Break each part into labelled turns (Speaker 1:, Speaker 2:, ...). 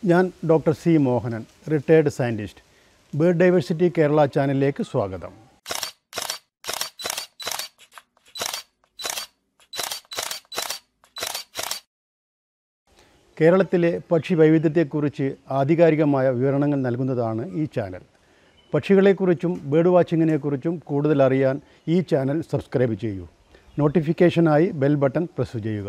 Speaker 1: ഞാൻ doctor C Mohanan retired scientist bird diversity Kerala ചാനലിലേക്ക് സ്വാഗതം കേരളത്തിലെ പക്ഷി വൈവിധ്യത്തെക്കുറിച്ച് ആധികാരികമായ വിവരണങ്ങൾ നൽകുന്നതാണ് ഈ ചാനൽ പക്ഷികളെക്കുറിച്ചും ബേർഡ് വാച്ചിങ്ങിനെക്കുറിച്ചും കൂടുതൽ അറിയാൻ ഈ ചാനൽ സബ്സ്ക്രൈബ് ചെയ്യൂ നോട്ടിഫിക്കേഷനായി ബെൽ ബട്ടൺ പ്രസ് ചെയ്യുക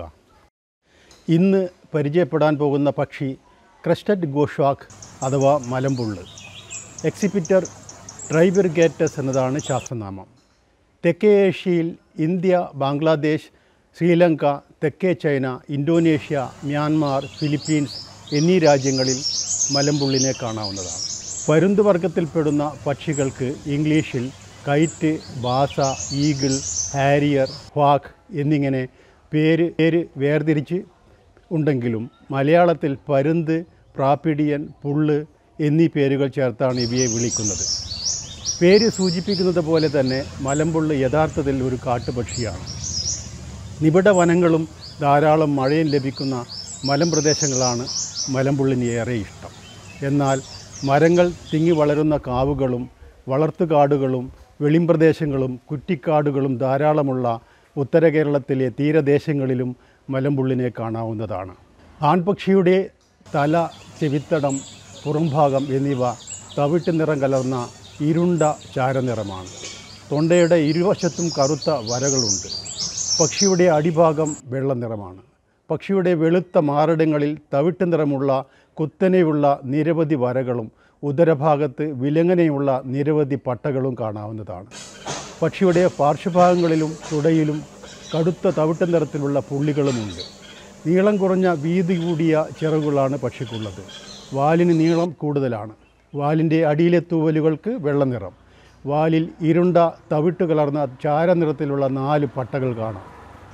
Speaker 1: ഇന്ന് പരിചയപ്പെടാൻ പോകുന്ന പക്ഷി ക്രസ്റ്റഡ് ഗോഷാക്ക് അഥവാ മലമ്പുള്ള് എക്സിപിറ്റർ ട്രൈബിർഗേറ്റസ് എന്നതാണ് ശാസ്ത്രനാമം തെക്കേ ഏഷ്യയിൽ ഇന്ത്യ ബംഗ്ലാദേശ് ശ്രീലങ്ക തെക്കേ ചൈന ഇന്തോനേഷ്യ മ്യാൻമാർ ഫിലിപ്പീൻസ് എന്നീ രാജ്യങ്ങളിൽ മലമ്പുള്ളിനെ കാണാവുന്നതാണ് പരുന്തുവർഗത്തിൽപ്പെടുന്ന പക്ഷികൾക്ക് ഇംഗ്ലീഷിൽ kite baza eagle harrier hawk എന്നിങ്ങനെ പേര് പേര് വേർതിരിച്ച് ഉണ്ടെങ്കിലും മലയാളത്തിൽ പരുന്ത് പ്രാപ്പിടിയൻ പുള്ള് എന്നീ പേരുകൾ ചേർത്താണ് ഇവയെ വിളിക്കുന്നത് പേര് സൂചിപ്പിക്കുന്നത് പോലെ തന്നെ മലമ്പുള്ള് യഥാർത്ഥത്തിൽ ഒരു കാട്ടുപക്ഷിയാണ് നിബിഡ വനങ്ങളും ധാരാളം മഴയും ലഭിക്കുന്ന മലമ്പ്രദേശങ്ങളാണ് മലമ്പുള്ളിന് ഏറെ ഇഷ്ടം എന്നാൽ മരങ്ങൾ തിങ്ങി വളരുന്ന കാവുകളും വളർത്തുകാടുകളും വെളിമ്പ്രദേശങ്ങളും കുറ്റിക്കാടുകളും ധാരാളമുള്ള ഉത്തര കേരളത്തിലെ തീരദേശങ്ങളിലും മലമ്പുള്ളിനെ കാണാവുന്നതാണ് ആൺപക്ഷിയുടെ തല ചെവിത്തടം പുറംഭാഗം എന്നിവ തവിട്ട് നിറം കലർന്ന ഇരുണ്ട ചാരനിറമാണ് തൊണ്ടയുടെ ഇരുവശത്തും കറുത്ത വരകളുണ്ട് പക്ഷിയുടെ അടിഭാഗം വെള്ള നിറമാണ് പക്ഷിയുടെ വെളുത്ത മാറിടങ്ങളിൽ തവിട്ട് നിറമുള്ള കുത്തനെയുള്ള നിരവധി വരകളും ഉദരഭാഗത്ത് വിലങ്ങനെയുള്ള നിരവധി പട്ടകളും കാണാവുന്നതാണ് പക്ഷിയുടെ പാർശ്വഭാഗങ്ങളിലും തുടയിലും കടുത്ത തവിട്ട് നിറത്തിലുള്ള പുള്ളികളുമുണ്ട് നീളം കുറഞ്ഞ വീതി കൂടിയ ചിറകുകളാണ് പക്ഷിക്കുള്ളത് വാലിന് നീളം കൂടുതലാണ് വാലിൻ്റെ അടിയിലെ തൂവലുകൾക്ക് വെള്ള നിറം വാലിൽ ഇരുണ്ട തവിട്ട് കലർന്ന ചാരനിറത്തിലുള്ള നാല് പട്ടകൾ കാണാം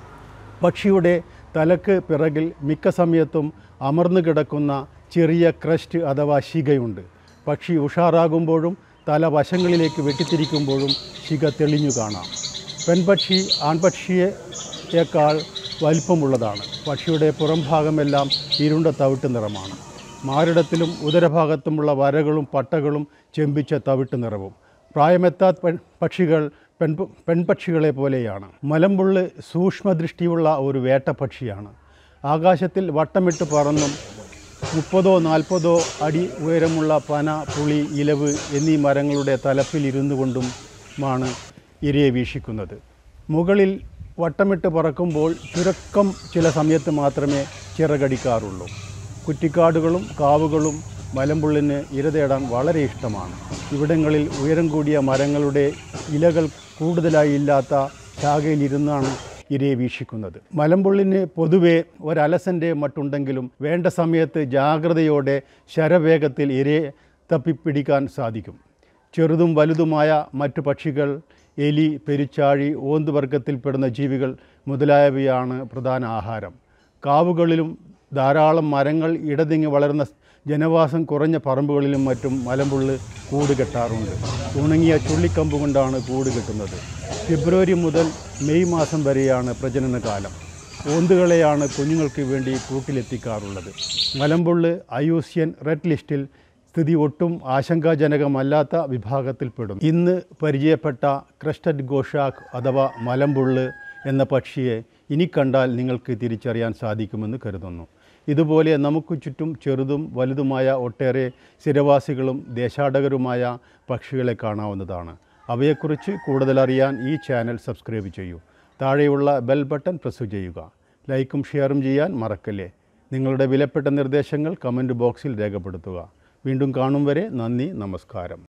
Speaker 1: പക്ഷിയുടെ തലക്ക് പിറകിൽ മിക്ക സമയത്തും അമർന്നു കിടക്കുന്ന ചെറിയ ക്രസ്റ്റ് അഥവാ ശിഖയുണ്ട് പക്ഷി ഉഷാറാകുമ്പോഴും തല വശങ്ങളിലേക്ക് വെട്ടിത്തിരിക്കുമ്പോഴും ശിഖ തെളിഞ്ഞു കാണാം പെൺപക്ഷി ആൺപക്ഷിയേക്കാൾ വലിപ്പമുള്ളതാണ് പക്ഷിയുടെ പുറംഭാഗമെല്ലാം ഇരുണ്ട തവിട്ട് നിറമാണ് മാറിടത്തിലും ഉദരഭാഗത്തുമുള്ള വരകളും പട്ടകളും ചെമ്പിച്ച തവിട്ട് നിറവും പ്രായമെത്താത്ത പെൺ പക്ഷികൾ പെൺ പെൺപക്ഷികളെ പോലെയാണ് മലമ്പുള്ള് സൂക്ഷ്മദൃഷ്ടിയുള്ള ഒരു വേട്ടപ്പക്ഷിയാണ് ആകാശത്തിൽ വട്ടമിട്ട് പറന്നും മുപ്പതോ നാൽപ്പതോ അടി ഉയരമുള്ള പന പുളി ഇലവ് എന്നീ മരങ്ങളുടെ തലപ്പിൽ ഇരുന്നു കൊണ്ടുമാണ് ഇരയെ വീക്ഷിക്കുന്നത് മുകളിൽ വട്ടമിട്ട് പറക്കുമ്പോൾ ചുരുക്കം ചില സമയത്ത് മാത്രമേ ചിറകടിക്കാറുള്ളൂ കുറ്റിക്കാടുകളും കാവുകളും മലമ്പുള്ളിന് ഇര തേടാൻ വളരെ ഇഷ്ടമാണ് ഇവിടങ്ങളിൽ ഉയരം കൂടിയ മരങ്ങളുടെ ഇലകൾ കൂടുതലായി ഇല്ലാത്ത ശാഖയിലിരുന്നാണ് ഇരയെ വീക്ഷിക്കുന്നത് മലമ്പുള്ളിന് പൊതുവെ ഒരലസൻ്റെ മട്ടുണ്ടെങ്കിലും വേണ്ട സമയത്ത് ജാഗ്രതയോടെ ശരവേഗത്തിൽ ഇരയെ തപ്പിപ്പിടിക്കാൻ സാധിക്കും ചെറുതും വലുതുമായ മറ്റു പക്ഷികൾ എലി പെരുച്ചാഴി ഓന്തുവർഗത്തിൽപ്പെടുന്ന ജീവികൾ മുതലായവയാണ് പ്രധാന ആഹാരം കാവുകളിലും ധാരാളം മരങ്ങൾ ഇടതിങ്ങി വളരുന്ന ജനവാസം കുറഞ്ഞ പറമ്പുകളിലും മറ്റും മലമ്പുള്ള് കൂട് കെട്ടാറുണ്ട് ഉണങ്ങിയ ചുള്ളിക്കമ്പ് കൊണ്ടാണ് കൂട് കെട്ടുന്നത് ഫെബ്രുവരി മുതൽ മെയ് മാസം വരെയാണ് പ്രജനനകാലം ഓന്തുകളെയാണ് കുഞ്ഞുങ്ങൾക്ക് വേണ്ടി കൂട്ടിലെത്തിക്കാറുള്ളത് മലമ്പുള്ള് അയൂസ്യൻ റെഡ് ലിസ്റ്റിൽ സ്ഥിതി ഒട്ടും ആശങ്കാജനകമല്ലാത്ത വിഭാഗത്തിൽപ്പെടും ഇന്ന് പരിചയപ്പെട്ട ക്രസ്റ്റഡ് ഗോഷാക്ക് അഥവാ മലമ്പുള്ള് എന്ന പക്ഷിയെ ഇനി കണ്ടാൽ നിങ്ങൾക്ക് തിരിച്ചറിയാൻ സാധിക്കുമെന്ന് കരുതുന്നു ഇതുപോലെ നമുക്ക് ചുറ്റും ചെറുതും വലുതുമായ ഒട്ടേറെ സ്ഥിരവാസികളും ദേശാടകരുമായ പക്ഷികളെ കാണാവുന്നതാണ് അവയെക്കുറിച്ച് കൂടുതലറിയാൻ ഈ ചാനൽ സബ്സ്ക്രൈബ് ചെയ്യൂ താഴെയുള്ള ബെൽ ബട്ടൺ പ്രസ് ചെയ്യുക ലൈക്കും ഷെയറും ചെയ്യാൻ മറക്കല്ലേ നിങ്ങളുടെ വിലപ്പെട്ട നിർദ്ദേശങ്ങൾ കമൻറ്റ് ബോക്സിൽ രേഖപ്പെടുത്തുക വീണ്ടും കാണും വരെ നന്ദി നമസ്കാരം